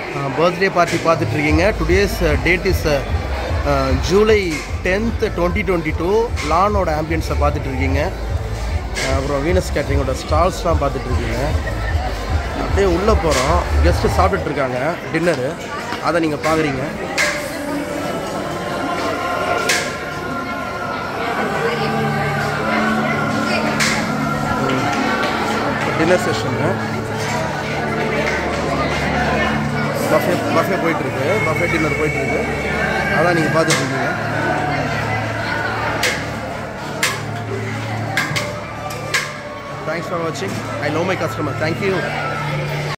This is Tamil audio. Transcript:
பர்த்டே பார்ட்டி பார்த்துட்ருக்கீங்க today's date is July tenth twenty twenty two லானோட ஆம்பியன்ஸை பார்த்துட்ருக்கீங்க அப்புறம் வீனஸ் கேட்ரிங்கோட ஸ்டால்ஸ்லாம் பார்த்துட்ருக்கீங்க அப்படியே உள்ளே போகிறோம் கெஸ்ட்டு சாப்பிட்டுட்டு இருக்காங்க டின்னரு அதை நீங்கள் பார்க்குறீங்க டின்னர் செஷனு பஃபே பஃபே போயிட்டுருக்கு பஃபே டின்னர் போயிட்டுருக்கு அதான் நீங்கள் பார்த்துட்டு இருக்கீங்க தேங்க்ஸ் ஃபார் வாட்சிங் I love my customer thank you